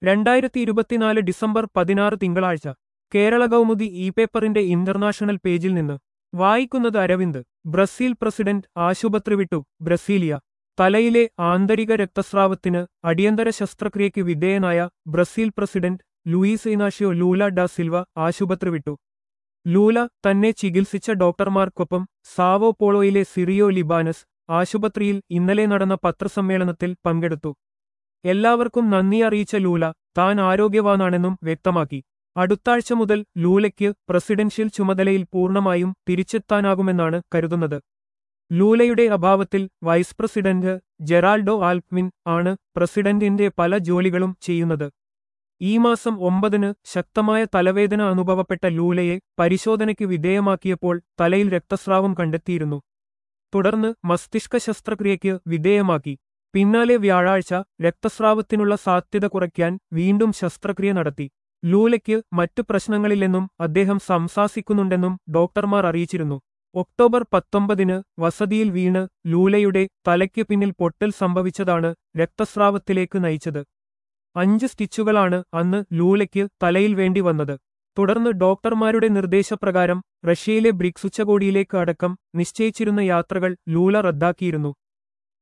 രണ്ടായിരത്തി ഇരുപത്തിനാല് ഡിസംബർ പതിനാറ് തിങ്കളാഴ്ച കേരള കൗമുദി ഇ പേപ്പറിന്റെ ഇന്റർനാഷണൽ പേജിൽ നിന്ന് വായിക്കുന്നത് അരവിന്ദ് ബ്രസീൽ പ്രസിഡന്റ് ആശുപത്രി വിട്ടു ബ്രസീലിയ തലയിലെ ആന്തരിക രക്തസ്രാവത്തിന് അടിയന്തര ശസ്ത്രക്രിയയ്ക്ക് വിധേയനായ Brazil president Luiz Inacio Lula da Silva ആശുപത്രി വിട്ടു ലൂല തന്നെ ചികിത്സിച്ച ഡോക്ടർമാർക്കൊപ്പം സാവോ പോളോയിലെ സിറിയോ ലിബാനസ് ആശുപത്രിയിൽ ഇന്നലെ നടന്ന പത്രസമ്മേളനത്തിൽ പങ്കെടുത്തു എല്ലാവർക്കും നന്ദി അറിയിച്ച ലൂല താൻ ആരോഗ്യവാനാണെന്നും വ്യക്തമാക്കി അടുത്താഴ്ച മുതൽ ലൂലയ്ക്ക് പ്രസിഡൻഷ്യൽ ചുമതലയിൽ പൂർണ്ണമായും തിരിച്ചെത്താനാകുമെന്നാണ് കരുതുന്നത് ലൂലയുടെ അഭാവത്തിൽ വൈസ് പ്രസിഡന്റ് ജെറാൾഡോ ആൽക്വിൻ ആണ് പ്രസിഡന്റിന്റെ പല ജോലികളും ചെയ്യുന്നത് ഈ മാസം ഒമ്പതിന് ശക്തമായ തലവേദന അനുഭവപ്പെട്ട ലൂലയെ പരിശോധനയ്ക്ക് വിധേയമാക്കിയപ്പോൾ തലയിൽ രക്തസ്രാവം കണ്ടെത്തിയിരുന്നു തുടർന്ന് മസ്തിഷ്ക ശസ്ത്രക്രിയയ്ക്ക് വിധേയമാക്കി പിന്നാലെ വ്യാഴാഴ്ച രക്തസ്രാവത്തിനുള്ള സാധ്യത കുറയ്ക്കാൻ വീണ്ടും ശസ്ത്രക്രിയ നടത്തി ലൂലയ്ക്ക് മറ്റു പ്രശ്നങ്ങളില്ലെന്നും അദ്ദേഹം സംസാസിക്കുന്നുണ്ടെന്നും ഡോക്ടർമാർ അറിയിച്ചിരുന്നു ഒക്ടോബർ പത്തൊമ്പതിന് വസതിയിൽ വീണ് ലൂലയുടെ തലയ്ക്ക് പിന്നിൽ പൊട്ടൽ സംഭവിച്ചതാണ് രക്തസ്രാവത്തിലേക്ക് നയിച്ചത് അഞ്ച് സ്റ്റിച്ചുകളാണ് അന്ന് ലൂലയ്ക്ക് തലയിൽ വേണ്ടി വന്നത് തുടർന്ന് ഡോക്ടർമാരുടെ നിർദ്ദേശപ്രകാരം റഷ്യയിലെ ബ്രിക്സ് ഉച്ചകോടിയിലേക്ക് അടക്കം നിശ്ചയിച്ചിരുന്ന യാത്രകൾ ലൂല റദ്ദാക്കിയിരുന്നു